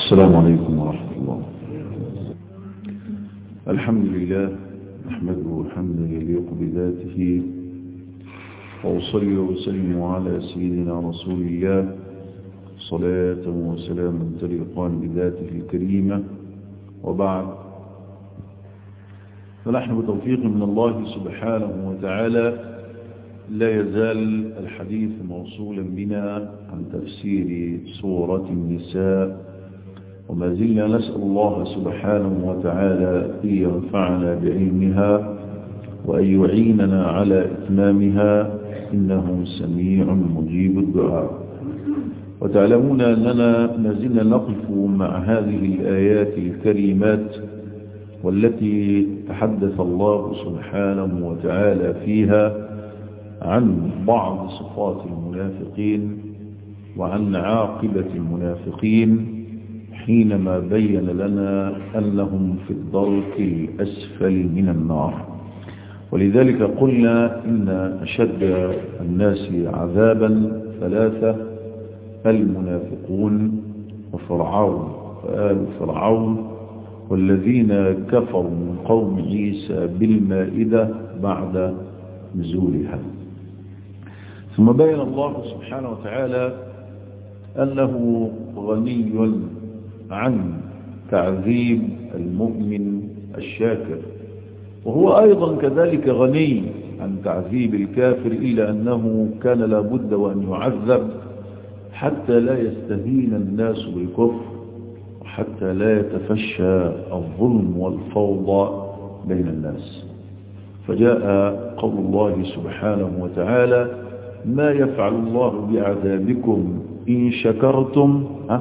السلام عليكم ورحمة الله الحمد لله نحمده حمدا يليق بذاته وأصلي وسلم على سيدنا رسول الله صلاة وسلاما تليقان بذاته الكريمة وبعد فنحن بتوفيق من الله سبحانه وتعالى لا يزال الحديث موصولا بنا عن تفسير سورة النساء وما زلنا نسأل الله سبحانه وتعالى أن ينفعنا بعلمها وأن يعيننا على إتمامها إنه سميع مجيب الدعاء وتعلمون أننا ما زلنا نقف مع هذه الآيات الكريمات والتي تحدث الله سبحانه وتعالى فيها عن بعض صفات المنافقين وعن عاقبة المنافقين حينما بين لنا أنهم في الدرك الأسفل من النار ولذلك قلنا إن أشد الناس عذابا ثلاثة المنافقون وفرعون فآل فرعون والذين كفروا من قوم عيسى بالمائدة بعد نزولها ثم بين الله سبحانه وتعالى أنه غني عن تعذيب المؤمن الشاكر وهو أيضا كذلك غني عن تعذيب الكافر إلا أنه كان لابد وأن يعذب حتى لا يستهين الناس بالكفر وحتى لا يتفشى الظلم والفوضى بين الناس فجاء قول الله سبحانه وتعالى ما يفعل الله بعذابكم إن شكرتم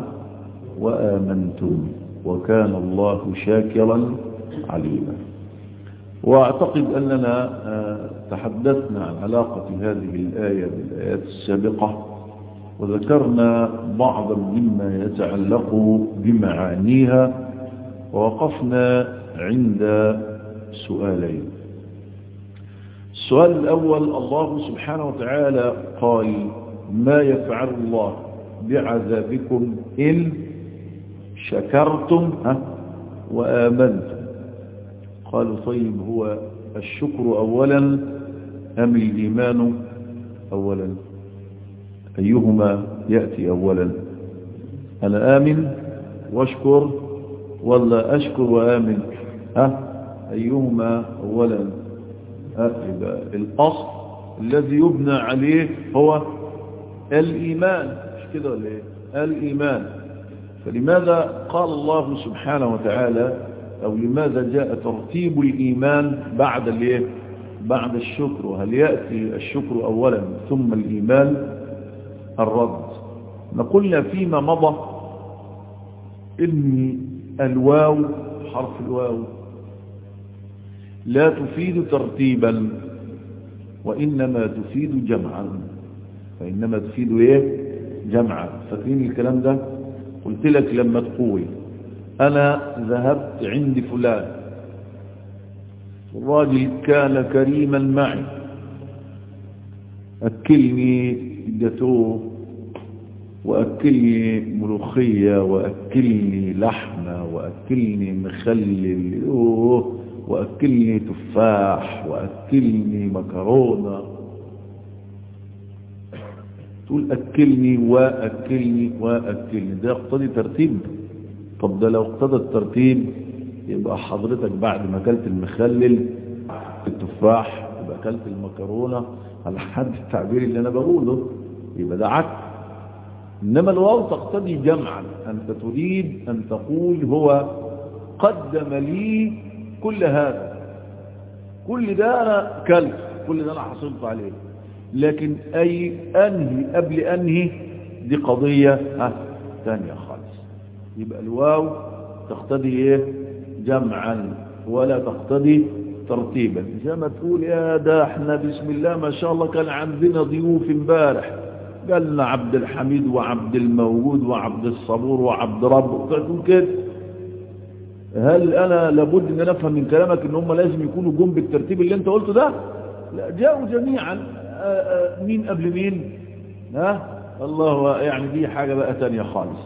وآمنتم وكان الله شاكرا عليما وأعتقد أننا تحدثنا عن علاقة هذه الآية بالآيات السابقة وذكرنا بعضا مما يتعلق بمعانيها ووقفنا عند سؤالين السؤال الأول الله سبحانه وتعالى قال ما يفعل الله بعذابكم إن شكرتم وآمنتم قالوا طيب هو الشكر أولا أم الإيمان أولا أيهما يأتي أولا أنا آمن واشكر ولا أشكر وآمن ها أيهما أولا يبقى الأصل الذي يبنى عليه هو الإيمان مش كده ولا إيه الإيمان فلماذا قال الله سبحانه وتعالى أو لماذا جاء ترتيب الإيمان بعد الايه بعد الشكر وهل يأتي الشكر أولا ثم الإيمان الرد نقولنا فيما مضى إن الواو حرف الواو لا تفيد ترتيبا وإنما تفيد جمعا فإنما تفيد إيه جمعا فاكرين الكلام ده قلت لك لما تقول أنا ذهبت عند فلان الراجل كان كريما معي أكلني جاتوه وأكلني ملوخية وأكلني لحمة وأكلني مخلل أوه وأكلني تفاح وأكلني مكرونة تقول أكلني وأكلني وأكلني ده يقتضي ترتيب طب ده لو اقتضى الترتيب يبقى حضرتك بعد ما أكلت المخلل التفاح يبقى أكلت المكرونة على حد التعبير اللي أنا بقوله يبقى ده عكس إنما الواو تقتضي جمعا أنت تريد أن تقول هو قدم لي كل هذا كل ده أنا كلت كل ده أنا حصلت عليه لكن أي أنهي قبل أنهي دي قضية ها ثانية خالص يبقى الواو تقتضي إيه جمعا ولا تقتضي ترتيبا زي ما تقول يا ده احنا بسم الله ما شاء الله كان عندنا ضيوف امبارح قالنا عبد الحميد وعبد الموجود وعبد الصبور وعبد رب تقول كده هل انا لابد ان نفهم من كلامك ان هم لازم يكونوا جم بالترتيب اللي انت قلته ده لا جاءوا جميعا آآ آآ مين قبل مين ها الله يعني دي حاجة بقى تانية خالص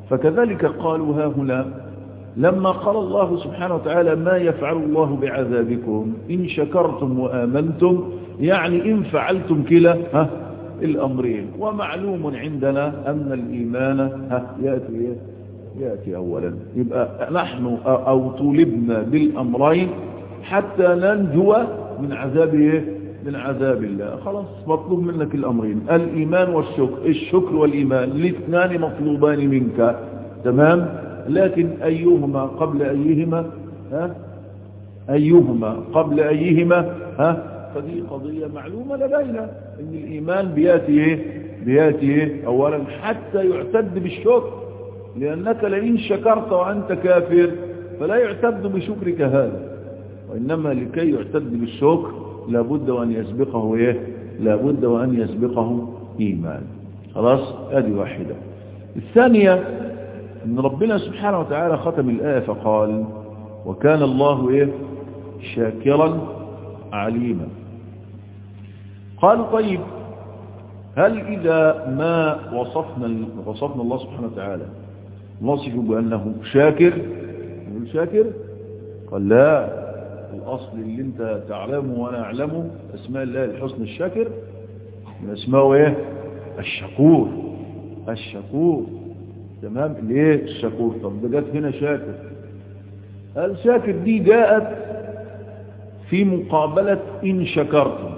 فكذلك قالوا ها هنا لما قال الله سبحانه وتعالى ما يفعل الله بعذابكم إن شكرتم وآمنتم يعني إن فعلتم كلا ها الأمرين ومعلوم عندنا أن الإيمان ها يأتي يأتي أولا يبقى نحن أو طولبنا بالأمرين حتى ننجو من عذاب من عذاب الله خلاص مطلوب منك الأمرين الإيمان والشكر الشكر والإيمان الاثنان مطلوبان منك تمام لكن أيهما قبل أيهما ها أيهما قبل أيهما ها فدي قضية معلومة لدينا ان الإيمان بياتي ايه بياتي ايه أولا حتى يعتد بالشكر لأنك لئن شكرت وأنت كافر فلا يعتد بشكرك هذا وإنما لكي يعتد بالشكر لابد وأن يسبقه ايه لابد وأن يسبقه إيمان خلاص ادي واحدة الثانية ان ربنا سبحانه وتعالى ختم الآية فقال وكان الله ايه شاكرا عليما قالوا طيب هل إذا ما وصفنا وصفنا الله سبحانه وتعالى نصف بأنه شاكر نقول شاكر قال لا الأصل اللي انت تعلمه وأنا أعلمه أسماء الله الحسن الشاكر من أسماءه إيه الشكور الشكور تمام ليه الشكور طب ده جت هنا شاكر الشاكر دي جاءت في مقابلة إن شكرتم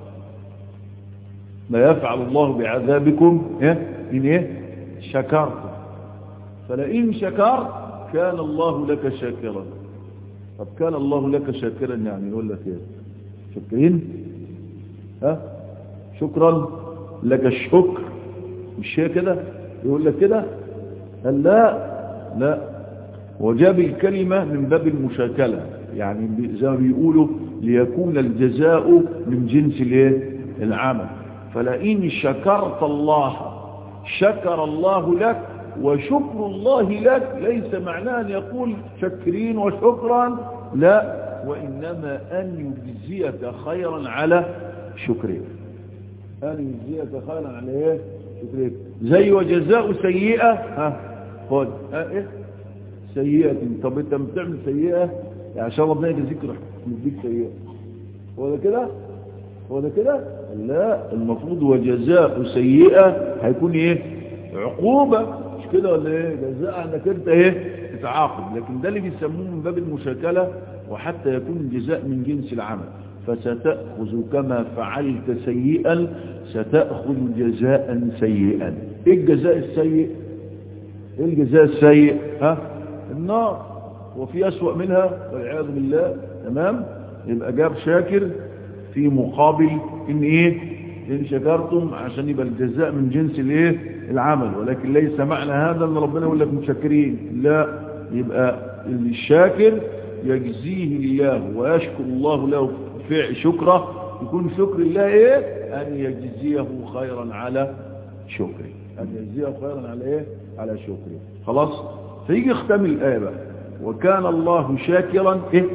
ما يفعل الله بعذابكم إيه؟ إن إيه شكرتم فلئن شكرت كان الله لك شاكرا طب كان الله لك شاكرا يعني يقول لك ايه شكرين ها شكرا لك الشكر مش هي كده يقول لك كده قال لا لا وجاب الكلمة من باب المشاكلة يعني زي ما بيقولوا ليكون الجزاء من جنس الايه العمل فلئن شكرت الله شكر الله لك وشكر الله لك ليس معناه أن يقول شكرين وشكرا لا وإنما أن يجزيك خيرا على شكرك أن يجزيك خيرا على إيه شكرك زي وجزاء سيئة ها خد ها إيه سيئة طب أنت بتعمل سيئة يعني عشان ربنا يجزيك رح يديك سيئة هو ده كده هو ده كده لا المفروض وجزاء سيئة هيكون ايه عقوبة مش كده ولا ايه جزاء انك انت ايه تتعاقب لكن ده اللي بيسموه من باب المشاكلة وحتى يكون الجزاء من جنس العمل فستأخذ كما فعلت سيئا ستأخذ جزاء سيئا ايه الجزاء السيء ايه الجزاء السيء ها النار وفي أسوأ منها والعياذ بالله تمام يبقى جاب شاكر في مقابل ان ايه ان شكرتم عشان يبقى الجزاء من جنس الايه العمل ولكن ليس معنى هذا ان ربنا يقول لك متشكرين لا يبقى الشاكر يجزيه الله ويشكر الله له فعل شكره يكون شكر الله ايه ان يجزيه خيرا على شكره ان يجزيه خيرا على ايه على شكره خلاص فيجي يختم الايه بقى وكان الله شاكرا ايه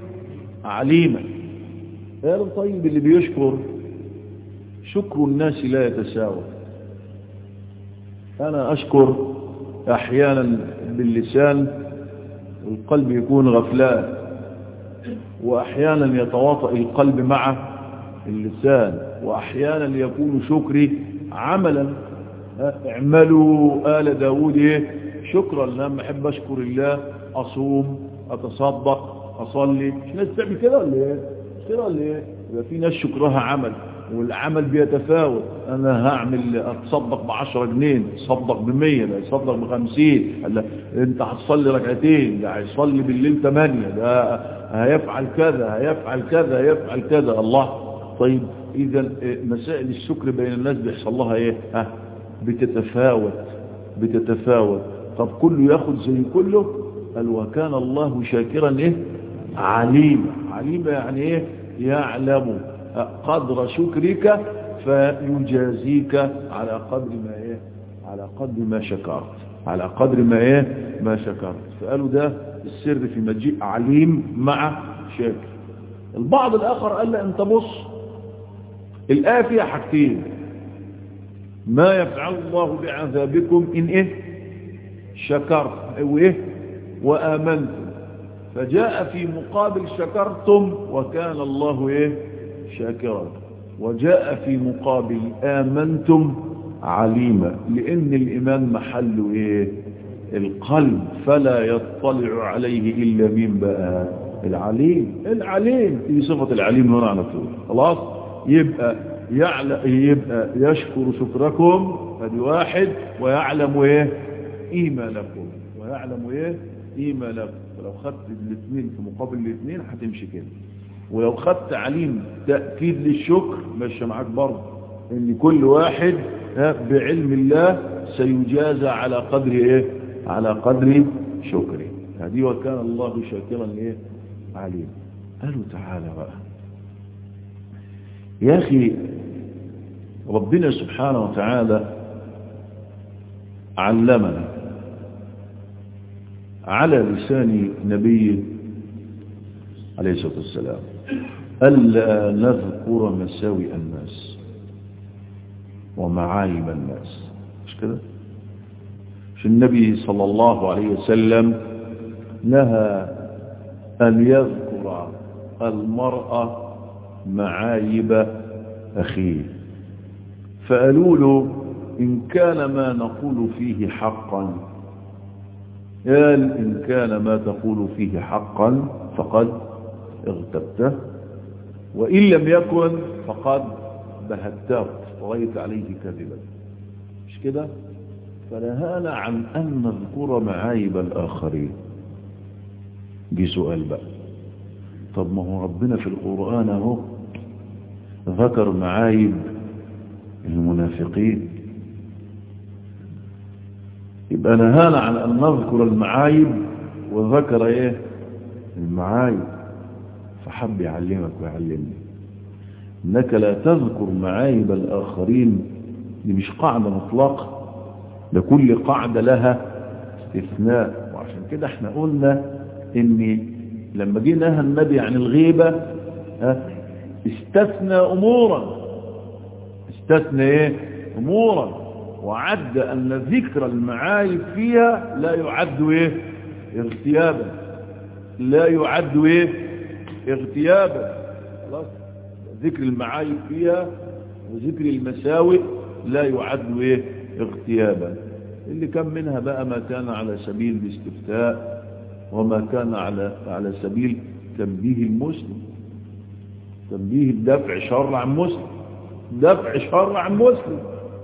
عليما قال طيب اللي بيشكر شكر الناس لا يتساوى أنا أشكر أحيانا باللسان القلب يكون غفلان وأحيانا يتواطأ القلب مع اللسان وأحيانا يكون شكري عملا اعملوا آل داود إيه شكرا لما أحب أشكر الله أصوم أتصدق أصلي مش ناس تعمل كده ولا إيه كده ولا إيه يبقى في ناس شكرها عمل والعمل بيتفاوت انا هعمل اتصدق بعشرة جنيه تصدق بمية ده يصدق بخمسين هلا انت هتصلي ركعتين ده هيصلي بالليل ثمانية ده هيفعل كذا هيفعل كذا هيفعل كذا الله طيب اذا مسائل الشكر بين الناس بيحصل لها ايه ها بتتفاوت بتتفاوت طب كله ياخد زي كله قال وكان الله شاكرا ايه عليم عليم يعني ايه يعلم قدر شكرك فيجازيك على قدر ما ايه على قدر ما شكرت على قدر ما ايه ما شكرت فقالوا ده السر في مجيء عليم مع شاكر البعض الاخر قال لا انت بص الايه فيها حاجتين ما يفعل الله بعذابكم ان ايه شكرت وإيه وآمنتم فجاء في مقابل شكرتم وكان الله إيه شاكرا وجاء في مقابل آمنتم عليما لأن الإيمان محله إيه القلب فلا يطلع عليه إلا مين بقى العليم العليم في صفة العليم هنا على طول خلاص يبقى يعلم يبقى يشكر شكركم هذه واحد ويعلم ايه ايمانكم ويعلم ايه ايمانكم فلو خدت الاثنين في مقابل الاثنين هتمشي كده ولو خدت عليم تأكيد للشكر ماشي معاك برضه ان كل واحد بعلم الله سيجازى على قدر ايه على قدر شكره هذه وكان الله شاكرا ايه عليم قالوا تعالى بقى يا اخي ربنا سبحانه وتعالى علمنا على لسان نبيه عليه الصلاة والسلام ألا نذكر مساوئ الناس ومعايب الناس مش كده مش النبي صلى الله عليه وسلم نهى أن يذكر المرأة معايب أخيه فقالوا له إن كان ما نقول فيه حقا قال إن كان ما تقول فيه حقا فقد اغتبته وإن لم يكن فقد بهته وغيت عليه كذبا مش كده فنهانا عن أن نذكر معايب الآخرين دي سؤال بقى طب ما هو ربنا في القرآن اهو ذكر معايب المنافقين يبقى نهانا عن أن نذكر المعايب وذكر ايه المعايب فحب يعلمك ويعلمني انك لا تذكر معايب الآخرين دي مش قاعدة مطلقة لكل قاعدة لها استثناء وعشان كده احنا قلنا ان لما جه نهى النبي عن الغيبة استثنى امورا استثنى ايه امورا وعد ان ذكر المعايب فيها لا يعد ايه اغتيابا لا يعد ايه اغتيابا خلاص ذكر المعايب فيها وذكر المساوئ لا يعد ايه اغتيابا اللي كان منها بقى ما كان على سبيل الاستفتاء وما كان على على سبيل تنبيه المسلم تنبيه الدفع شر عن مسلم دفع شر عن مسلم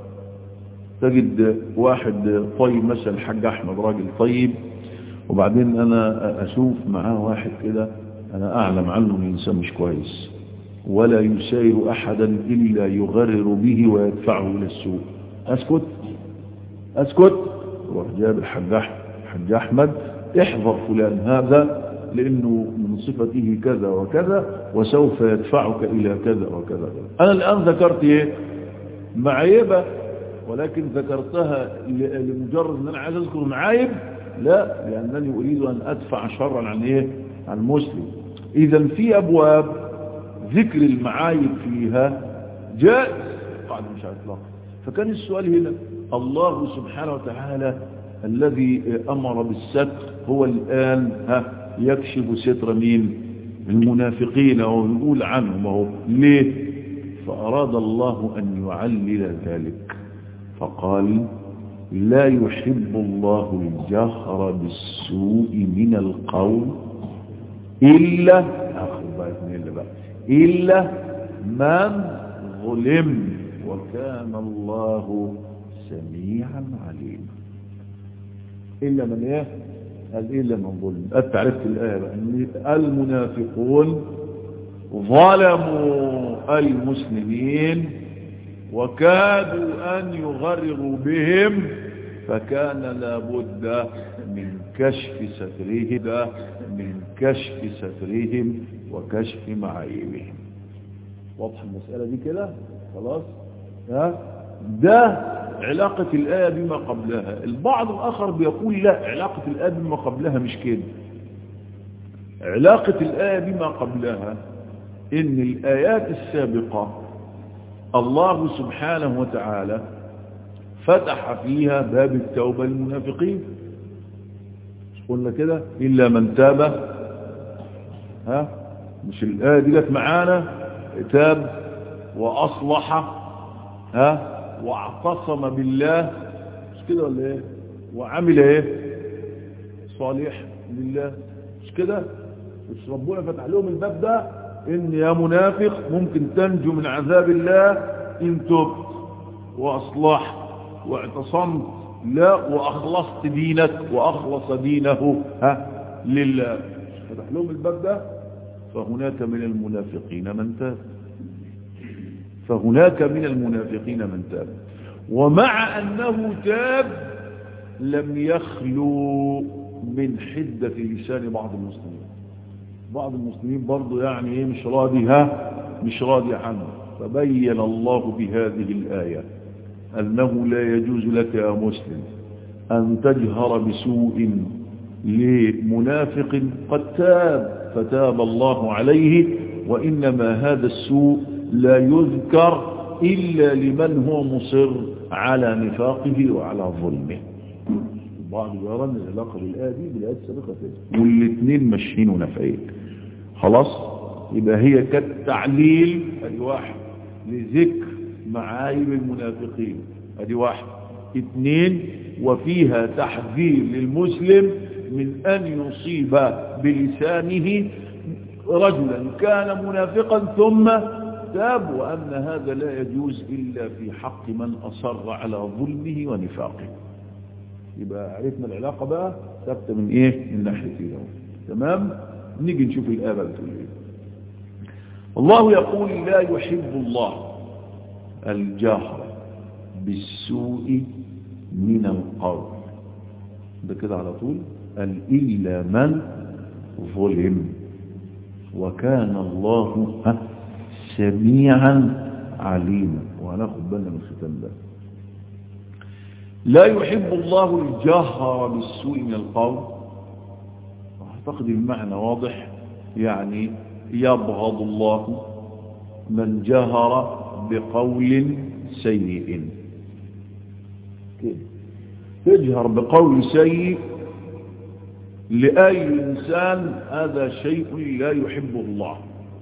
تجد واحد طيب مثلا الحاج احمد راجل طيب وبعدين انا اشوف معاه واحد كده انا اعلم عنه انسان مش كويس ولا يسير احدا الا يغرر به ويدفعه الى السوء اسكت اسكت روح جاب الحاج احمد احذر فلان هذا لانه من صفته كذا وكذا وسوف يدفعك الى كذا وكذا انا الان ذكرت ايه معيبة ولكن ذكرتها لمجرد ان انا عايز اذكر معايب لا لانني اريد ان ادفع شرا عن ايه عن مسلم اذا في ابواب ذكر المعايب فيها جائز قاعدة مش اطلاق فكان السؤال هنا الله سبحانه وتعالى الذي امر بالستر هو الان ها يكشف ستر مين المنافقين ويقول عنهم هو ليه فاراد الله ان يعلل ذلك فقال لا يحب الله الجهر بالسوء من القول إلا أخذ بقى إلا بقى إلا من ظلم وكان الله سميعا عليما إلا من إيه قال إلا من ظلم أنت عرفت الآية بقى المنافقون ظلموا المسلمين وكادوا أن يغرروا بهم فكان لابد من كشف سترهم من كشف سترهم وكشف معايبهم واضح المسألة دي كده خلاص ها ده علاقة الآية بما قبلها البعض الآخر بيقول لا علاقة الآية بما قبلها مش كده علاقة الآية بما قبلها إن الآيات السابقة الله سبحانه وتعالى فتح فيها باب التوبة للمنافقين قلنا كده إلا من تاب ها مش الآية دي جت معانا تاب وأصلح ها واعتصم بالله مش كده ولا ايه وعمل ايه صالح لله مش كده مش ربنا فتح لهم الباب ده ان يا منافق ممكن تنجو من عذاب الله ان تبت واصلحت واعتصمت لا واخلصت دينك واخلص دينه ها لله فتح لهم الباب ده فهناك من المنافقين من تاب فهناك من المنافقين من تاب ومع أنه تاب لم يخلو من حدة لسان بعض المسلمين بعض المسلمين برضو يعني ايه مش راضي ها مش راضي عنه فبين الله بهذه الآية أنه لا يجوز لك يا مسلم أن تجهر بسوء لمنافق قد تاب فتاب الله عليه وإنما هذا السوء لا يذكر إلا لمن هو مصر على نفاقه وعلى ظلمه بعض يرى ان العلاقة بالآية دي بالآية السابقة كده والاثنين ماشيين ونافعين خلاص يبقى هي كالتعليل ادي واحد لذكر معايب المنافقين ادي واحد اثنين وفيها تحذير للمسلم من ان يصيب بلسانه رجلا كان منافقا ثم تاب وأن هذا لا يجوز إلا في حق من أصر على ظلمه ونفاقه يبقى عرفنا العلاقة بقى ثابتة من إيه من ناحيتين تمام نيجي نشوف الآية بقى بتقول إيه الله يقول لا يحب الله الجهر بالسوء من القول ده كده على طول قال إلا من ظلم وكان الله ها سميعا عليما وهناخد بالنا من الختام ده لا يحب الله الجهر بالسوء من القول اعتقد المعنى واضح يعني يبغض الله من جهر بقول سيء كده تجهر بقول سيء لأي إنسان هذا شيء لا يحبه الله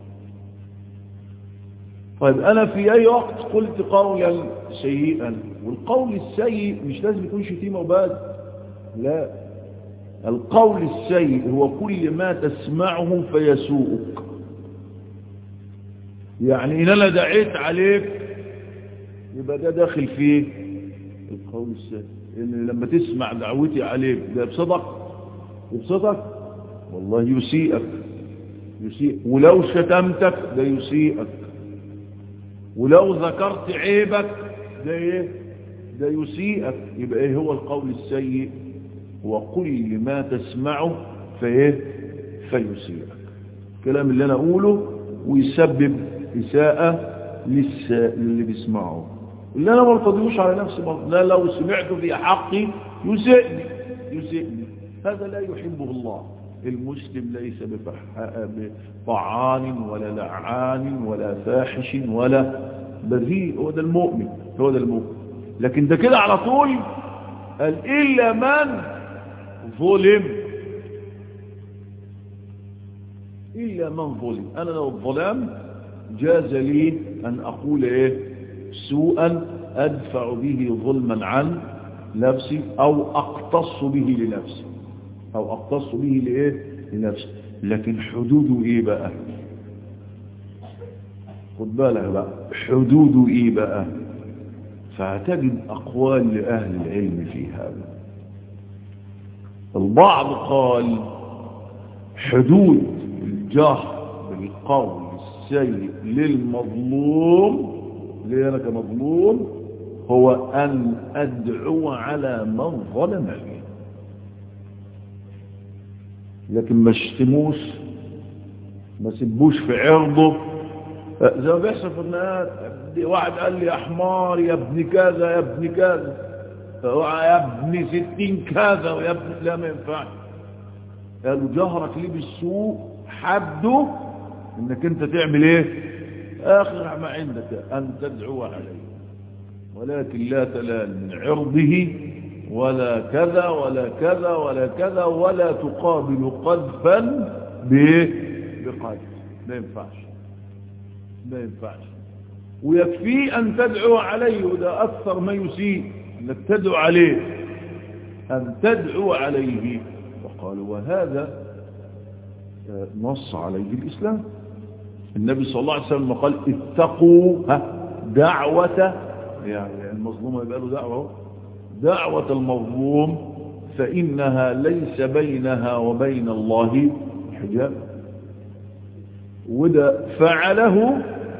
طيب أنا في أي وقت قلت قولا سيئا والقول السيء مش لازم يكون شتيمة وبس لا القول السيء هو كل ما تسمعه فيسوءك يعني إن أنا دعيت عليك يبقى ده داخل فيه القول السيء إن لما تسمع دعوتي عليك ده بصدق يبسطك والله يسيئك يسيء ولو شتمتك ده يسيئك ولو ذكرت عيبك ده ايه ده يسيئك يبقى ايه هو القول السيء وكل ما تسمعه فايه فيسيئك الكلام اللي انا اقوله ويسبب اساءة للي بيسمعه اللي انا ما ارتضيوش على نفسي برضه لا لو سمعته في حقي يسئني يسئني هذا لا يحبه الله المسلم ليس بطعان ولا لعان ولا فاحش ولا بذيء هو ده المؤمن هو ده المؤمن لكن ده كده على طول قال إلا من ظلم إلا من ظلم أنا لو الظلام جاز لي أن أقول إيه سوءا أدفع به ظلما عن نفسي أو أقتص به لنفسي أو أقتص به لإيه لنفسي لكن حدوده إيه بقى خد بالك بقى حدوده إيه بقى فاعتقد أقوال لأهل العلم في هذا البعض قال حدود الجهر بالقول السيء للمظلوم ليه أنا كمظلوم هو أن أدعو على من ظلمني لكن ما اشتموش ما سبوش في عرضه زي ما بيحصل في النهاية واحد قال لي يا حمار يا ابن كذا يا ابن كذا يا ابن ستين كذا ويا ابن لا ما ينفعش قالوا جهرك ليه بالسوء حده انك انت تعمل ايه اخر ما عندك ان تدعو عليه ولكن لا تلال من عرضه ولا كذا ولا كذا ولا كذا ولا تقابل قذفا بقذف ما ينفعش ما ينفعش ويكفي أن تدعو عليه وده أكثر ما يسيء أنك تدعو عليه أن تدعو عليه وقالوا وهذا نص عليه الإسلام النبي صلى الله عليه وسلم قال اتقوا دعوة يعني المظلوم يبقى له دعوة دعوة المظلوم فإنها ليس بينها وبين الله حجاب وده فعله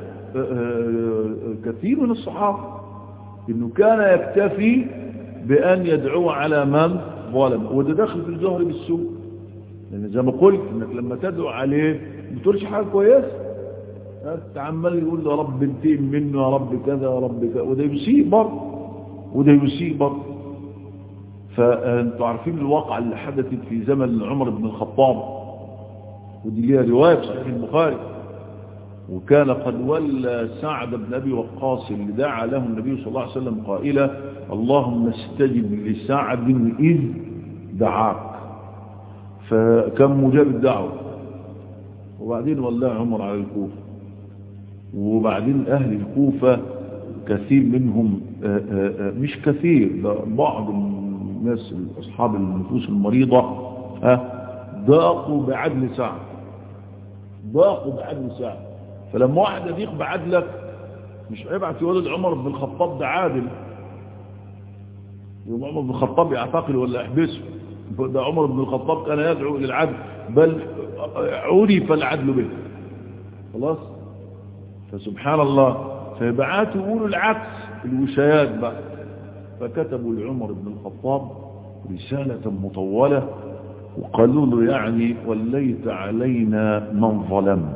كثير من الصحابة انه كان يكتفي بان يدعو على من ظلم وده داخل في الجهر بالسوء لان زي ما قلت انك لما تدعو عليه ما بتقولش حاجه كويسه عمال يقول يا رب انتقم منه يا رب كذا يا رب كذا وده يسيء برضه وده يسيء برضه فانتوا عارفين الواقعة اللي حدثت في زمن عمر بن الخطاب ودي ليها رواية في صحيح البخاري وكان قد ولى سعد بن أبي وقاص اللي دعا له النبي صلى الله عليه وسلم قائلا اللهم استجب لسعد إذ دعاك فكان مجاب الدعوة وبعدين ولاه عمر على الكوفة وبعدين أهل الكوفة كثير منهم آآ آآ مش كثير بعض الناس أصحاب النفوس المريضة ها ضاقوا بعدل سعد ضاقوا بعدل سعد فلما واحد يضيق بعدلك مش هيبعت يولد عمر بن الخطاب ده عادل يوم عمر بن الخطاب يعتقل ولا يحبسه ده عمر بن الخطاب كان يدعو إلى العدل بل عرف العدل به خلاص فسبحان الله فيبعاتوا يقولوا العكس الوشايات بقى فكتبوا لعمر بن الخطاب رسالة مطولة وقالوا له يعني وليت علينا من ظلم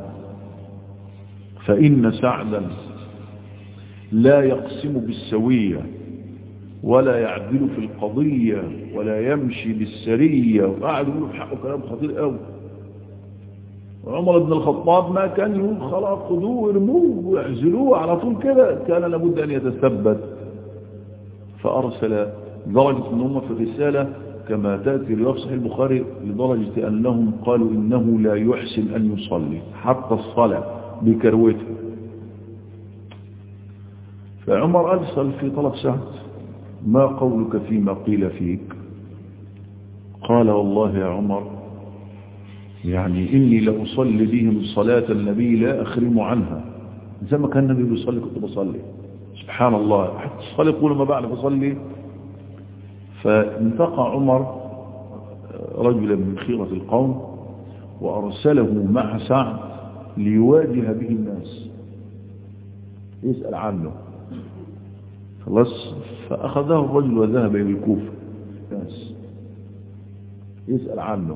فإن سعدا لا يقسم بالسوية ولا يعدل في القضية ولا يمشي بالسرية وقعد يقولوا في حقه كلام خطير قوي وعمر بن الخطاب ما كان يقول خلاص خذوه وارموه واعزلوه على طول كده كان لابد أن يتثبت فأرسل درجة ان هم في الرسالة كما تأتي رواية صحيح البخاري لدرجة أنهم قالوا إنه لا يحسن أن يصلي حتى الصلاة بكروته فعمر أرسل في طلب سعد ما قولك فيما قيل فيك قال والله يا عمر يعني إني لأصلي بهم صلاة النبي لا أخرم عنها زي ما كان النبي بيصلي كنت بصلي سبحان الله حتى الصلاة يقول ما بعد بصلي فانتقى عمر رجلا من خيرة القوم وأرسله مع سعد ليواجه به الناس يسأل عنه خلاص فأخذه الرجل وذهب إلى الكوفة ناس يسأل عنه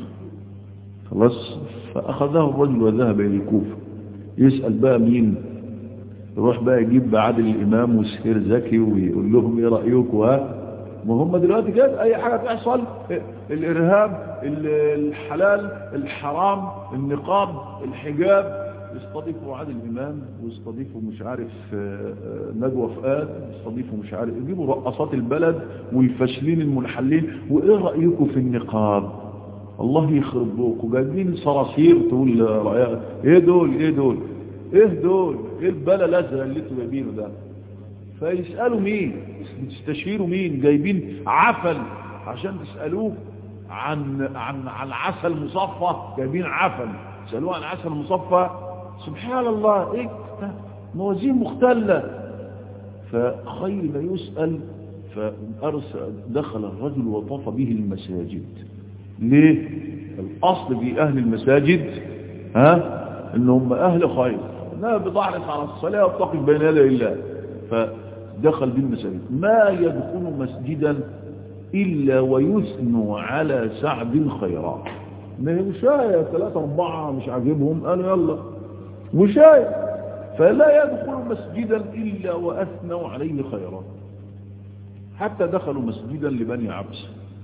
خلاص فأخذه الرجل وذهب إلى الكوفة يسأل بقى مين يروح بقى يجيب عادل الإمام وسهير زكي ويقول لهم ايه رأيكم ها ما هم دلوقتي كده اي حاجة تحصل الارهاب الحلال الحرام النقاب الحجاب يستضيفوا عادل الامام ويستضيفوا مش عارف نجوى فؤاد يستضيفوا مش عارف يجيبوا رقصات البلد والفاشلين المنحلين وايه رأيكم في النقاب الله يخرب بوكم جايبين صراصير تقول رأيها ايه دول ايه دول ايه دول ايه البلا الازرق اللي انتوا جايبينه ده فيسألوا مين بتستشيروا مين جايبين عفل عشان تسألوه عن عن عن عسل مصفى جايبين عفل تسألوه عن عسل مصفى سبحان الله ايه موازين مختلة فخير ما يسأل فأرسل دخل الرجل وطاف به المساجد ليه الأصل في أهل المساجد ها انهم أهل خير لا بضعرف على الصلاة وتقف بين يدي الله فدخل بالمساجد ما يدخل مسجدا إلا ويثنوا على سعد خيرا ما هي مشاية ثلاثة أربعة مش عاجبهم قالوا يلا مشاية فلا يدخل مسجدا إلا وأثنوا عليه خيرا حتى دخلوا مسجدا لبني عبس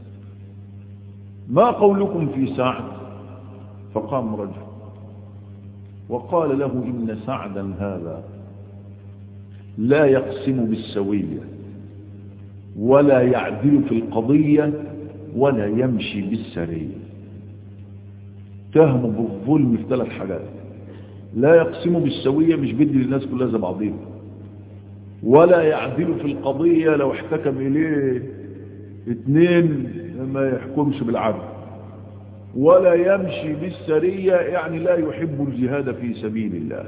ما قولكم في سعد فقام رجل وقال له إن سعدا هذا لا يقسم بالسوية ولا يعدل في القضية ولا يمشي بالسرية تهمه بالظلم في ثلاث حاجات لا يقسم بالسوية مش بدي للناس كلها زي بعضهم ولا يعدل في القضية لو احتكم إليه اثنين ما يحكمش بالعدل ولا يمشي بالسرية يعني لا يحب الجهاد في سبيل الله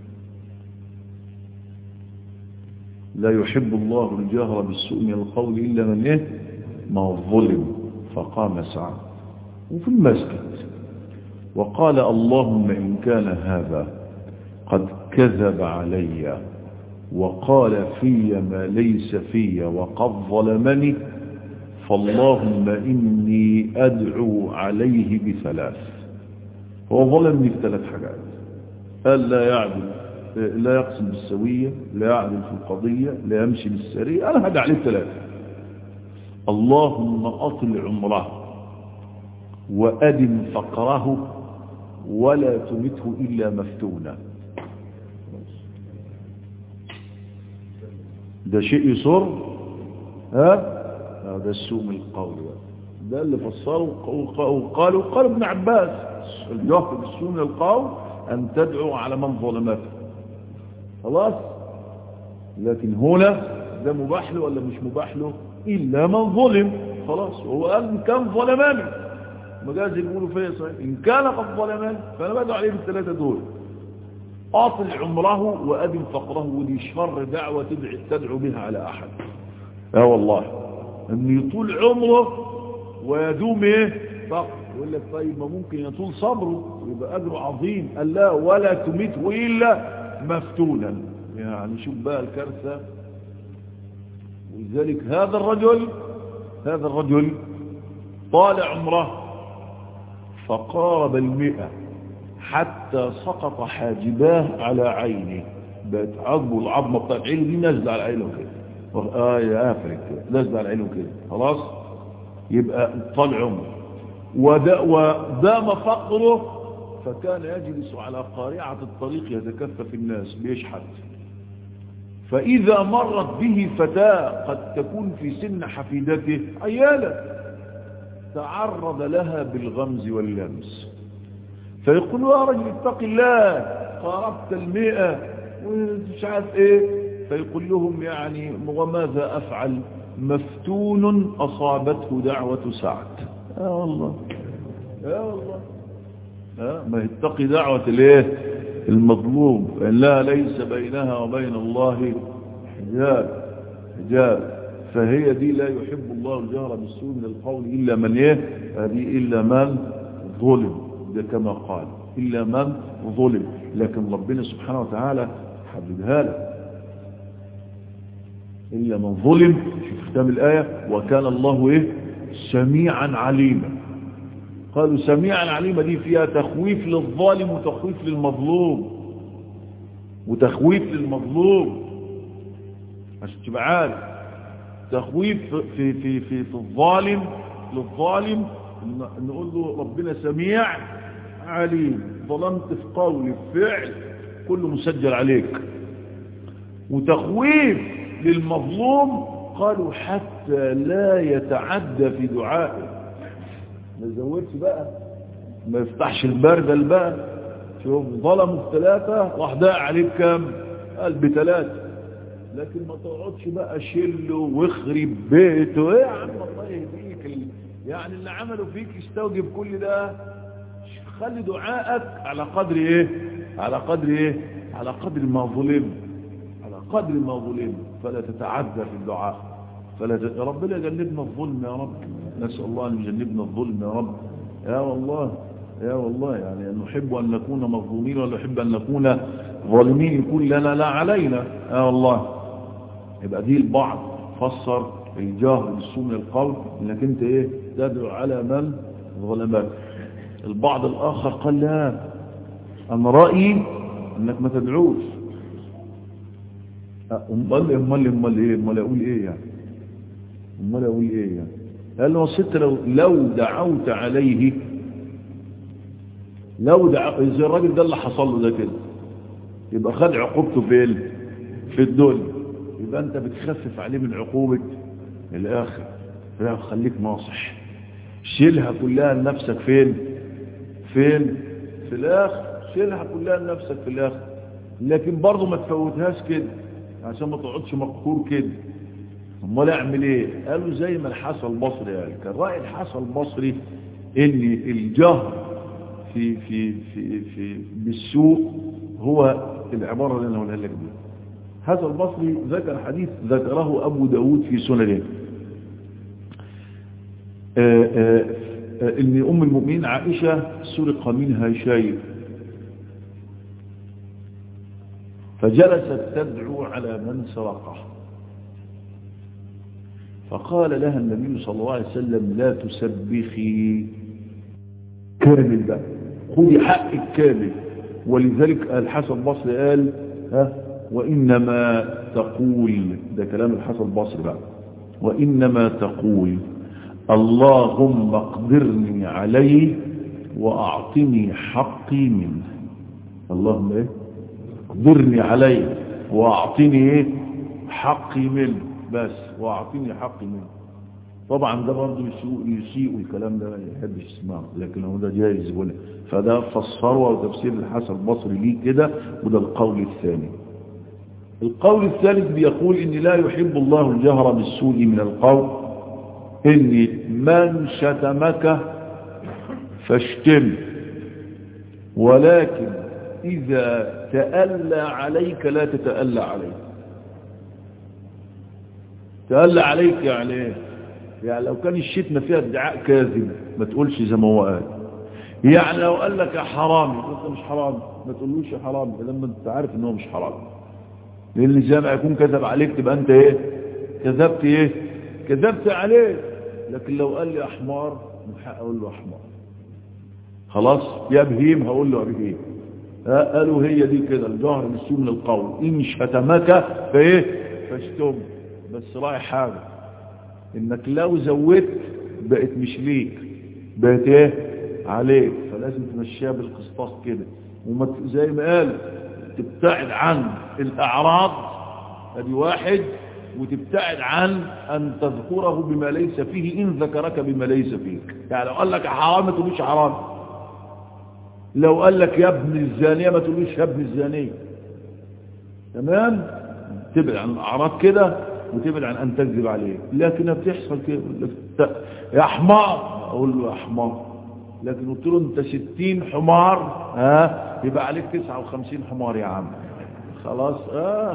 لا يحب الله الجهر بالسوء من القول إلا من إيه ما ظلم فقام سعد وفي المسجد وقال اللهم إن كان هذا قد كذب علي وقال في ما ليس في وقد ظلمني فاللهم إني أدعو عليه بثلاث هو ظلمني بثلاث حاجات قال لا يعدل لا يقسم بالسوية لا يعدل في القضية لا يمشي بالسرية أنا هدع عليه ثلاثة اللهم أطل عمره وأدم فقره ولا تمته إلا مفتونا ده شيء يصر ها هذا السوء من القول ده اللي فسره وقالوا قال ابن عباس الجهر بالسوء من القول أن تدعو على من ظلمك خلاص لكن هنا ده مباح له ولا مش مباح له إلا من ظلم خلاص هو قال إن كان ظلماني مجاز يقولوا فيا صحيح إن كان قد ظلماني فأنا بدعو عليه بالثلاثة دول أطل عمره وأدم فقره ودي شر دعوة تدعو بها على أحد يا والله أن يطول عمره ويدوم إيه فقر يقول لك طيب ما ممكن يطول صبره ويبقى أجره عظيم قال لا ولا تمته إلا مفتونا يعني شوف بقى الكارثة ولذلك هذا الرجل هذا الرجل طال عمره فقارب المئة حتى سقط حاجباه على عينه بقت عظمه العظمة بتاعت عينه دي نازلة على عينه كده اه يا افرك كده نازلة على عينه كده خلاص يبقى طال عمره ودام فقره فكان يجلس على قارعة الطريق يتكفف الناس بيشحت فإذا مرت به فتاة قد تكون في سن حفيدته عيالة تعرض لها بالغمز واللمس فيقول يا رجل اتق الله قاربت المئة ومش عارف ايه فيقول لهم يعني وماذا افعل مفتون اصابته دعوة سعد يا والله يا والله ما يتقي دعوة الايه المظلوم فإنها ليس بينها وبين الله حجاب حجاب فهي دي لا يحب الله الجهر بالسوء من القول إلا من ايه هذه إلا من ظلم ده كما قال إلا من ظلم لكن ربنا سبحانه وتعالى حددها لك إلا من ظلم شوف ختام الآية وكان الله إيه سميعا عليما قالوا سميعا عليما دي فيها تخويف للظالم وتخويف للمظلوم وتخويف للمظلوم عشان تبقى عارف تخويف في في في في الظالم للظالم نقول له ربنا سميع عليم ظلمت في قول في فعل كله مسجل عليك وتخويف للمظلوم قالوا حتى لا يتعدى في دعائه ما يزودش بقى ما يفتحش البردل بقى شوف ظلموا في ثلاثة راح داع عليه بكام قال بثلاثة لكن ما تقعدش بقى شله واخرب بيته ايه يا عم الله يهديك يعني اللي عمله فيك يستوجب كل ده خلي دعائك على قدر ايه على قدر ايه على قدر ما ظلم على قدر ما ظلم فلا تتعدى في الدعاء فلا ت... ربنا يجنبنا الظلم يا رب نسأل الله أن يجنبنا الظلم يا رب يا والله يا والله يعني نحب أن نكون مظلومين ولا نحب أن نكون ظالمين يكون لنا لا علينا يا والله يبقى دي البعض فسر الجهر بالسوء من القول انك انت ايه تدعو على من ظلمك البعض الاخر قال لا انا رأيي انك ما تدعوش امال امال امال ايه امال اقول ايه يعني امال اقول ايه يعني قال له الست لو, لو دعوت عليه لو دعوت زي الراجل ده اللي حصل له ده كده يبقى خد عقوبته فين في الدنيا يبقى انت بتخفف عليه من عقوبة الاخر لا خليك ناصح شيلها كلها لنفسك فين فين في الاخر شيلها كلها لنفسك في الاخر لكن برضه ما تفوتهاش كده عشان ما تقعدش مقهور كده امال اعمل ايه قالوا زي ما الحسن البصري قال كان راي الحسن البصري ان الجهر في في في في بالسوء هو العباره اللي انا هقولها لك دي هذا البصري ذكر حديث ذكره ابو داود في سننه ان ام المؤمنين عائشه سرق منها شيء فجلست تدعو على من سرقه فقال لها النبي صلى الله عليه وسلم لا تسبخي كامل بقى خذي حقك كامل ولذلك الحسن البصري قال ها وإنما تقول ده كلام الحسن البصري بقى وإنما تقول اللهم اقدرني عليه وأعطني حقي منه اللهم ايه اقدرني عليه وأعطني ايه حقي منه بس واعطيني حقي منه طبعا ده برضه يسيء, يسيء الكلام ده ما يحبش يسمعه لكن هو ده جايز يقول فده فسره وتفسير الحسن البصري ليه كده وده القول الثاني القول الثالث بيقول ان لا يحب الله الجهر بالسوء من القول ان من شتمك فاشتم ولكن اذا تألى عليك لا تتألى عليك تقل عليك يعني ايه يعني لو كان الشتمة فيها ادعاء كاذب ما تقولش زي ما هو قال يعني لو قال لك يا حرامي انت مش حرامي ما تقولوش يا حرامي لما انت عارف ان هو مش حرامي لان زي ما يكون كذب عليك تبقى انت ايه كذبت ايه كذبت عليه لكن لو قال لي احمار من حق اقول له احمار خلاص يا بهيم هقول له يا بهيم قالوا هي دي كده الجهر بالسوء من القول ان شتمك فايه فاشتم بس رايح حاجة انك لو زودت بقت مش ليك بقت ايه عليك فلازم تمشيها بالقسطاس كده وما زي ما قال تبتعد عن الاعراض ادي واحد وتبتعد عن ان تذكره بما ليس فيه ان ذكرك بما ليس فيك يعني لو قال لك حرام ما تقولوش حرام لو قال لك يا ابن الزانية ما تقولوش يا ابن الزانية تمام تبعد عن الاعراض كده وتبعد عن أن تكذب عليه لكنها بتحصل كده يا حمار أقول له يا حمار لكن قلت له أنت ستين حمار ها يبقى عليك تسعة وخمسين حمار يا عم خلاص آه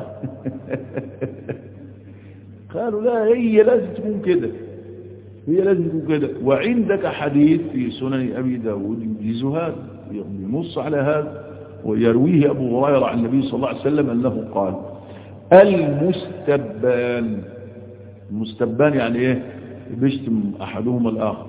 قالوا لا هي لازم تكون كده هي لازم تكون كده وعندك حديث في سنن أبي داود يجيز هذا ينص على هذا ويرويه أبو هريرة عن النبي صلى الله عليه وسلم أنه قال المستبان المستبان يعني ايه بيشتم احدهما الاخر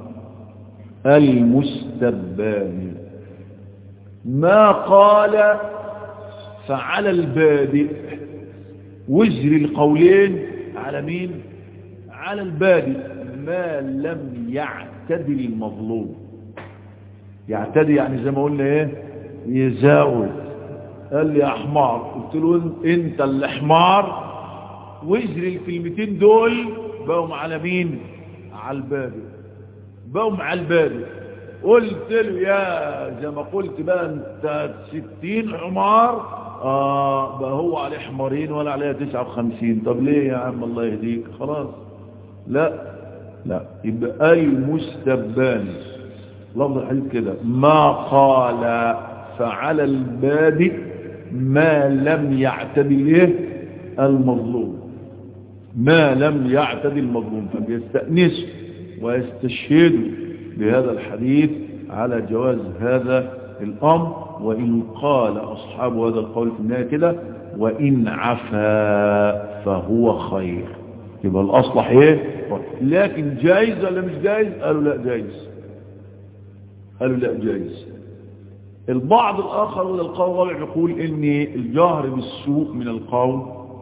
المستبان ما قال فعلى البادئ وزر القولين على مين على البادئ ما لم يعتدل المظلوم يعتدي يعني زي ما قلنا ايه يزاول قال لي يا حمار قلت له انت اللي حمار واجري الكلمتين دول بقوا على مين على البادئ بقوا على البادئ قلت له يا زي ما قلت بقى انت ستين حمار اه بقى هو عليه حمارين ولا عليه تسعة وخمسين طب ليه يا عم الله يهديك خلاص لا لا يبقى اي مستبان لفظ الحديث كده ما قال فعلى البادئ ما لم يعتدل ايه المظلوم ما لم يعتدل المظلوم فبيستأنسوا ويستشهدوا بهذا الحديث على جواز هذا الأمر وإن قال أصحاب هذا القول في النهاية كده وإن عفا فهو خير يبقى الأصلح ايه لكن جائز ولا مش جائز قالوا لا جائز قالوا لا جائز البعض الآخر من القول يقول ان الجهر بالسوء من القول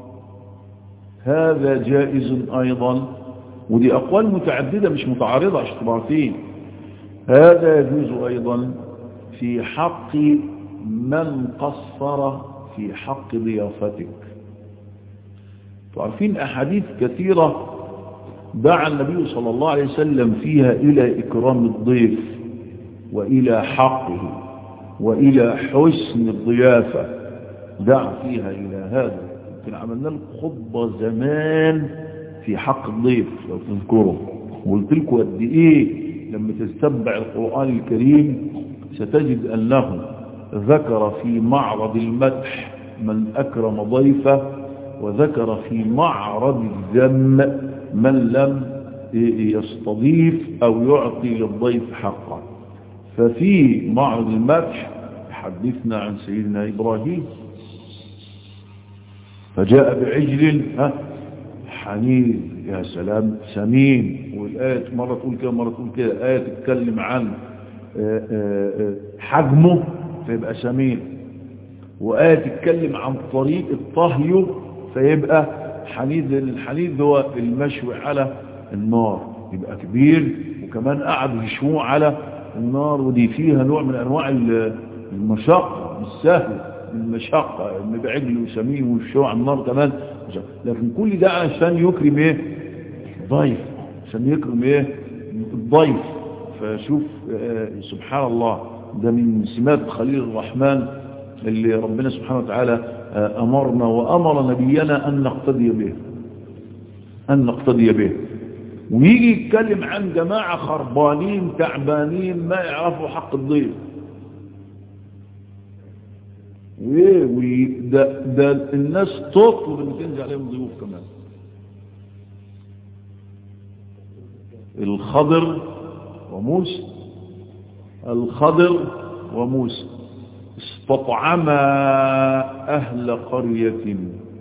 هذا جائز أيضا ودي أقوال متعددة مش متعارضة عشان تبقوا عارفين هذا يجوز أيضا في حق من قصر في حق ضيافتك تعرفين أحاديث كثيرة دعا النبي صلى الله عليه وسلم فيها إلى إكرام الضيف وإلى حقه وإلى حسن الضيافة دعا فيها إلى هذا يمكن عملنا لكم خطبة زمان في حق الضيف لو تذكروا وقلت لكم قد إيه لما تتبع القرآن الكريم ستجد أنه ذكر في معرض المدح من أكرم ضيفه وذكر في معرض الذم من لم يستضيف أو يعطي للضيف حقه ففي معرض المدح حدثنا عن سيدنا إبراهيم فجاء بعجل حنين يا سلام سمين والآية مرة تقول كده مرة تقول كده آية تتكلم عن حجمه فيبقى سمين وآية تتكلم عن طريقة طهيه فيبقى حنيذ الحنيذ هو المشوي على النار يبقى كبير وكمان قعد يشوه على النار ودي فيها نوع من أنواع المشقة مش سهل المشقة ان بعجل وسمين والشوع على النار كمان لكن كل ده عشان يكرم ايه ضيف عشان يكرم ايه الضيف فشوف آه سبحان الله ده من سمات خليل الرحمن اللي ربنا سبحانه وتعالى آه أمرنا وأمر نبينا أن نقتدي به أن نقتدي به ويجي يتكلم عن جماعة خربانين تعبانين ما يعرفوا حق الضيف وده ده الناس تطلب ان تنزل عليهم ضيوف كمان الخضر وموسى الخضر وموسى استطعما أهل قرية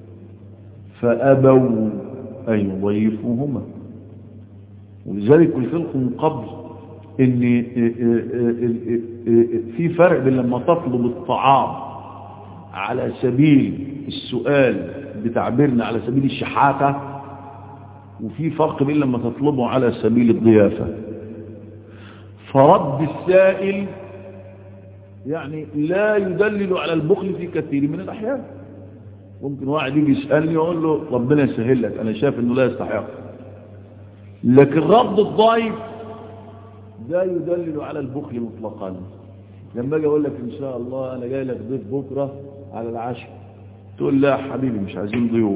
فأبوا أن يضيفوهما ولذلك قلت لكم من قبل ان في فرق بين لما تطلب الطعام على سبيل السؤال بتعبيرنا على سبيل الشحاتة وفي فرق بين لما تطلبه على سبيل الضيافة فرد السائل يعني لا يدلل على البخل في كثير من الأحيان ممكن واحد يجي يسألني يقول له ربنا يسهل لك أنا شايف أنه لا يستحق لكن رد الضيف لا يدلل على البخل مطلقا لما اجي اقول لك ان شاء الله انا جاي لك ضيف بكره على العشاء تقول لا يا حبيبي مش عايزين ضيوف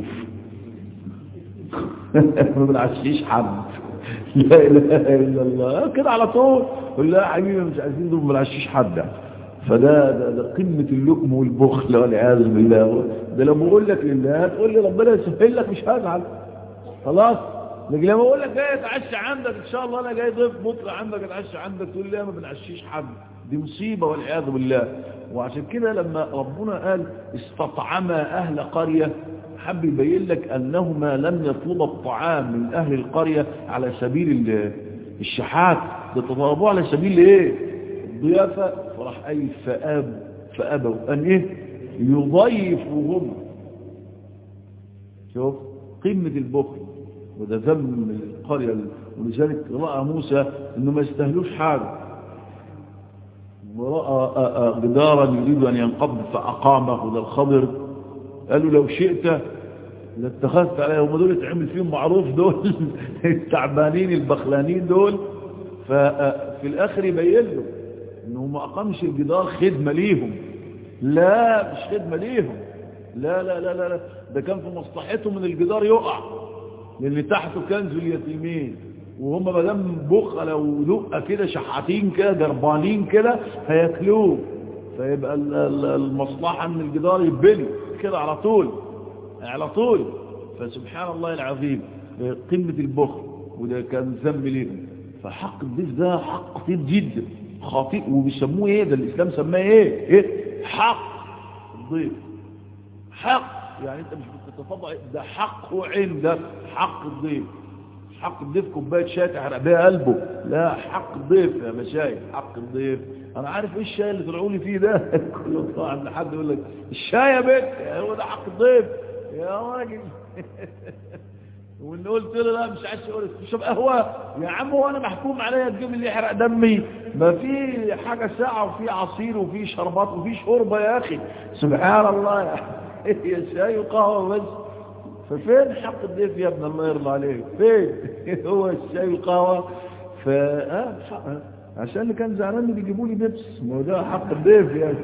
ما بنعشيش حد لا اله الا الله كده على طول قول لا يا حبيبي مش عايزين ضيوف ما بنعشيش حد فده ده, ده قمه اللقم والبخل والعياذ بالله ده لما اقول لك لله هتقول لي ربنا يسهل لك مش هزعل خلاص لكن لما اقول لك جاي اتعشى عندك ان شاء الله انا جاي ضيف بكره عندك اتعشى عندك تقول لي ما بنعشيش حد دي مصيبة والعياذ بالله وعشان كده لما ربنا قال استطعما أهل قرية حب يبين لك أنهما لم يطلب الطعام من أهل القرية على سبيل الشحات ده تطلبوه على سبيل ايه الضيافة فراح أي فأب فأبوا أن إيه يضيفوهم شوف قمة البخل وده ذم القرية ولذلك رأى موسى أنه ما يستهلوش حاجة ورأى جدارا يريد أن ينقض فأقامه ده الخضر قالوا لو شئت لاتخذت عليه هم دول اتعمل فيهم معروف دول التعبانين البخلانين دول ففي الآخر يبين له انه ما أقامش الجدار خدمة ليهم لا مش خدمة ليهم لا لا لا لا, لا. ده كان في مصلحتهم ان الجدار يقع لان تحته كنز اليتيمين وهم ما دام بخله ودقه كده شحاتين كده جربانين كده هياكلوه فيبقى المصلحه ان الجدار يتبني كده على طول على طول فسبحان الله العظيم قمه البخل وده كان ذنب ليهم فحق الضيف ده حق خطير جدا خطير وبيسموه ايه ده الاسلام سماه ايه ايه حق الضيف حق يعني انت مش بتتفضل ده حقه عندك حق الضيف حق الضيف كوبايه شاي تحرق بيها قلبه لا حق الضيف يا مشايخ حق الضيف انا عارف ايه الشاي اللي طلعوا لي فيه ده كل طبعا حد يقول لك الشاي يا بنت هو ده حق الضيف يا راجل وان قلت له لا مش عايز اقول تشرب قهوه يا عم هو انا محكوم عليا تجيب اللي يحرق دمي ما في حاجه ساعه وفي عصير وفي شربات وفي شوربه يا اخي سبحان الله يا شاي وقهوه بس ففين حق الضيف يا ابن الله يرضى عليك فين هو الشاي والقهوه ف آه عشان اللي كان زعلان بيجيبوا لي بيبس ما هو ده حق الضيف يعني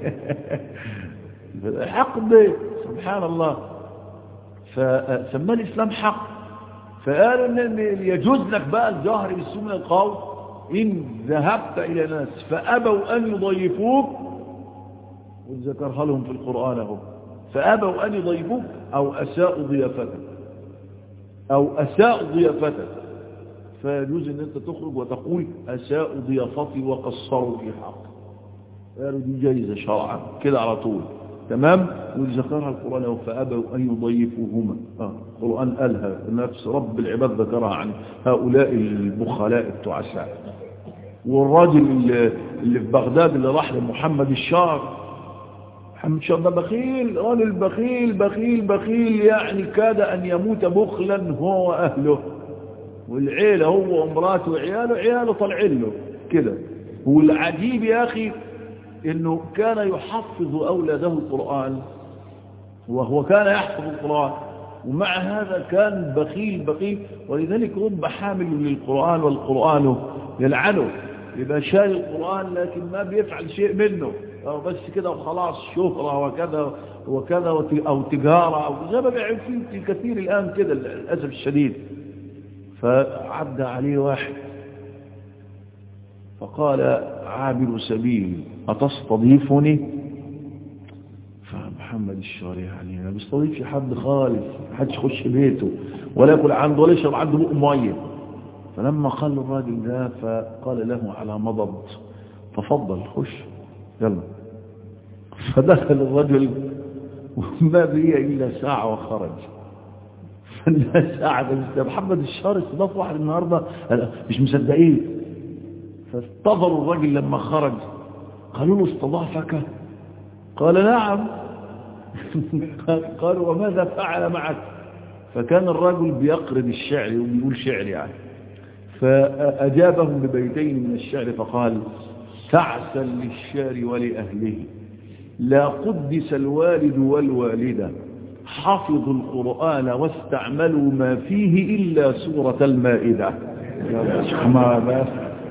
حق الضيف سبحان الله فسمى الإسلام حق فقالوا ان يجوز لك بقى الجهر بالسوء من القول إن ذهبت إلى ناس فأبوا أن يضيفوك وذكرها لهم في القرآن اهو فأبوا أن يضيفوك أو أساءوا ضيافتك أو أساءوا ضيافتك فيجوز ان انت تخرج وتقول أساءوا ضيافتي وقصروا في حق قالوا دي جايزة شرعا كده على طول تمام وذكرها القرآن فأبوا أن يضيفوهما آه. القرآن قالها نفس رب العباد ذكرها عن هؤلاء البخلاء التعساء والراجل اللي, اللي في بغداد اللي راح لمحمد الشار محمد الشار ده بخيل راجل بخيل بخيل بخيل يعني كاد أن يموت بخلا هو وأهله والعيلة هو ومراته وعياله عياله طالعين له كده والعجيب يا أخي انه كان يحفظ اولاده القرآن وهو كان يحفظ القرآن ومع هذا كان بخيل بخيل ولذلك رب حامل للقرآن والقرآن يلعنه يبقى شايل القرآن لكن ما بيفعل شيء منه أو بس كده وخلاص شهرة وكذا وكذا أو تجارة أو زي ما بيعمل في كثير الآن كده للأسف الشديد فعدى عليه واحد فقال عابر سبيل أتستضيفني فمحمد الشارع يعني ما بيستضيفش حد خالص حدش يخش بيته ولا ياكل عنده ولا يشرب عنده بق ميه فلما قال الراجل ده فقال له على مضض تفضل خش يلا فدخل الرجل وما بي إلا ساعة وخرج فالناس قاعدة محمد الشارع استضاف واحد النهاردة مش مصدقين فاستظروا الرجل لما خرج قالوا له استضافك قال نعم قالوا وماذا فعل معك فكان الرجل بيقرد الشعر وبيقول شعر يعني فأجابهم ببيتين من الشعر فقال تعسا للشعر ولأهله لا قدس الوالد والوالدة حفظوا القرآن واستعملوا ما فيه إلا سورة المائدة ما بس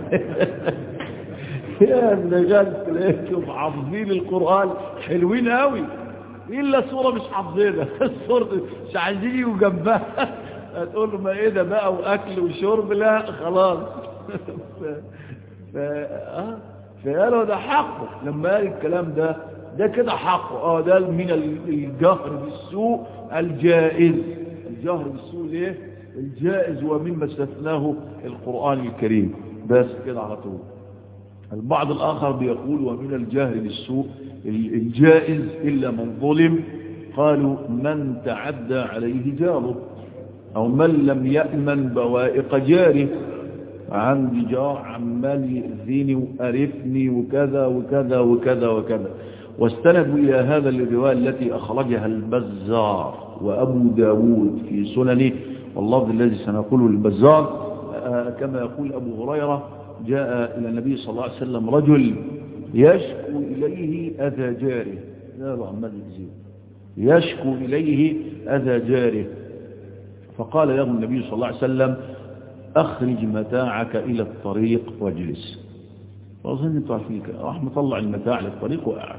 يا ابن غلت لقيتهم حافظين القرآن حلوين قوي إلا سورة مش حافظينها السورة مش عايزين يجوا جنبها هتقول له مائدة بقى وأكل وشرب لا خلاص ف... آه. فقالوا ده حقه لما قال الكلام ده ده كده حقه اه ده من الجهر بالسوء الجائز الجهر بالسوء ليه الجائز ومما استثناه القرآن الكريم بس كده على طول البعض الآخر بيقول ومن الجهر بالسوء الجائز إلا من ظلم قالوا من تعدى عليه جاره أو من لم يأمن بوائق جاره عندي جار عمال يأذيني وقرفني وكذا وكذا وكذا وكذا واستندوا إلى هذا الرواية التي أخرجها البزار وأبو داود في سننه واللفظ الذي سنقوله البزار كما يقول أبو هريرة جاء إلى النبي صلى الله عليه وسلم رجل يشكو إليه أذى جاره لا عمال يجزيه يشكو إليه أذى جاره فقال له النبي صلى الله عليه وسلم أخرج متاعك إلى الطريق واجلس وأظن أنتوا عارفين راح مطلع المتاع للطريق وقعد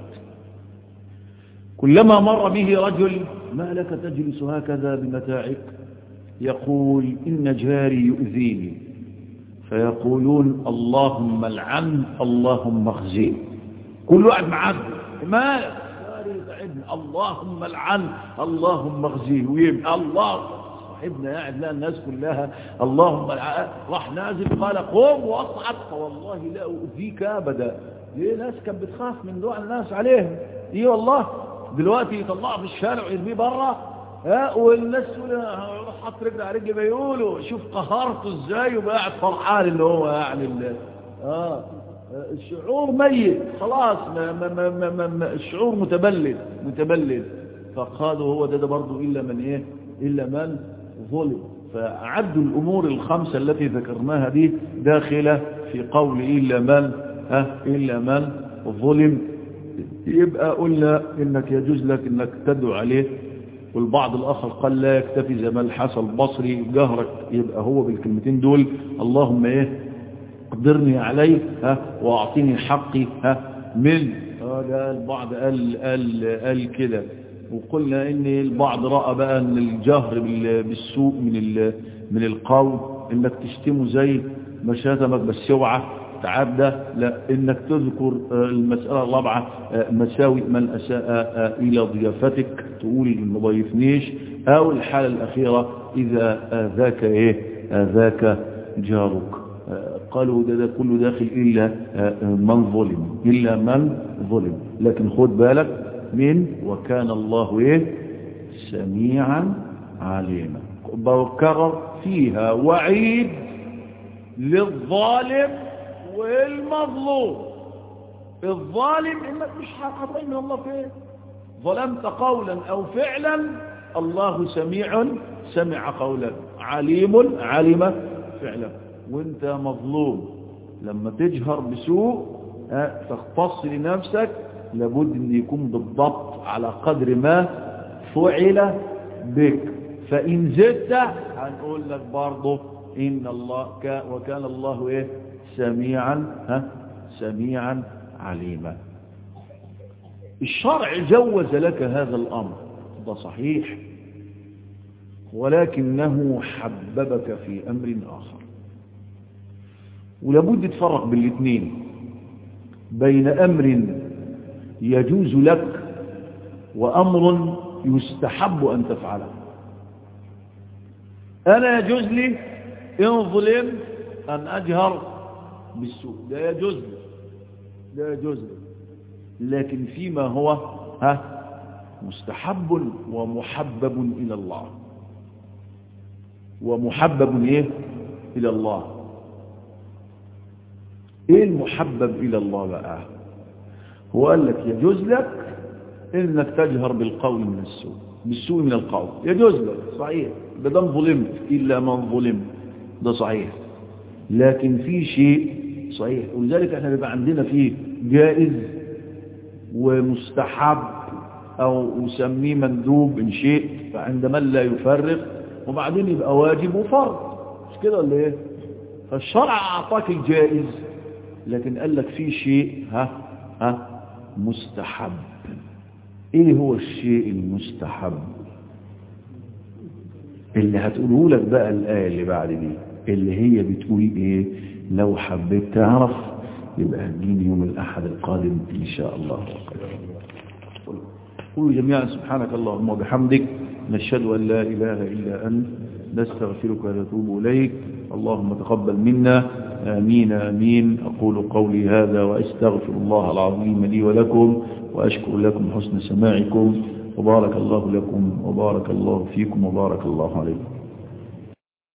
كلما مر به رجل ما لك تجلس هكذا بمتاعك يقول إن جاري يؤذيني فيقولون اللهم العن اللهم اخزيه كل واحد معاه ما جاري يتعبني اللهم العن اللهم اخزيه ويبقى الله صاحبنا قاعد لها الناس كلها اللهم راح نازل قال قوم واصعد فوالله لا اؤذيك ابدا ليه ناس كانت بتخاف من دعاء الناس عليهم ايه والله دلوقتي يطلعوا في الشارع ويرميه بره ها والناس تقول حط رجل على رجل بيقولوا شوف قهرته ازاي وبقى قاعد فرحان اللي هو يعني اللي اه الشعور ميت خلاص ما ما ما ما ما الشعور متبلد متبلد فقالوا هو ده, ده برضه الا من ايه الا من ظلم فأعدوا الأمور الخمسة التي ذكرناها دي داخلة في قول إلا من ها إلا من ظلم يبقى قلنا إنك يجوز لك إنك تدعو عليه والبعض الآخر قال لا يكتفي زي ما الحسن البصري جهرك يبقى هو بالكلمتين دول اللهم ايه قدرني عليه ها واعطيني حقي ها من هذا البعض قال قال قال كده وقلنا ان البعض راى بقى ان الجهر بالسوء من من القول انك تشتمه زي ما شتمك بس اوعى تعب ده لا انك تذكر المسألة الرابعة مساوئ من اساء الى ضيافتك تقول ما ضيفنيش او الحالة الاخيرة اذا ذاك ايه ذاك جارك قالوا ده, ده كله داخل الا من ظلم الا من ظلم لكن خد بالك من وكان الله ايه سميعا عليما بكرر فيها وعيد للظالم والمظلوم الظالم انك مش هتقبل من الله فين ظلمت قولا او فعلا الله سميع سمع قولا عليم علم فعلا وانت مظلوم لما تجهر بسوء تختص لنفسك لابد ان يكون بالضبط على قدر ما فعل بك فان زدت هنقول لك برضه ان الله ك وكان الله ايه سميعا ها سميعا عليما الشرع جوز لك هذا الامر ده صحيح ولكنه حببك في امر اخر ولابد تفرق بالاثنين بين امر يجوز لك وامر يستحب ان تفعله انا يجوز لي ان ظلمت ان اجهر بالسوء ده يجوز لي ده يجوز لي لكن فيما هو ها مستحب ومحبب الى الله ومحبب ايه الى الله ايه المحبب الى الله بقى هو قال لك يجوز لك انك تجهر بالقول من السوء بالسوء من القول يجوز لك صحيح بدم ظلمت الا من ظلم ده صحيح لكن في شيء صحيح ولذلك احنا بيبقى عندنا فيه جائز ومستحب او نسميه مندوب ان شيء فعند من لا يفرق وبعدين يبقى واجب وفرض مش كده ولا ايه فالشرع اعطاك الجائز لكن قال لك في شيء ها ها مستحب ايه هو الشيء المستحب اللي هتقوله لك بقى الآية اللي بعد دي اللي هي بتقول ايه لو حبيت تعرف يبقى هتجيني يوم الأحد القادم إن شاء الله قولوا جميعا سبحانك اللهم وبحمدك نشهد أن لا إله إلا أنت نستغفرك ونتوب إليك اللهم تقبل منا آمين آمين أقول قولي هذا وأستغفر الله العظيم لي ولكم وأشكر لكم حسن سماعكم وبارك الله لكم وبارك الله فيكم وبارك الله عليكم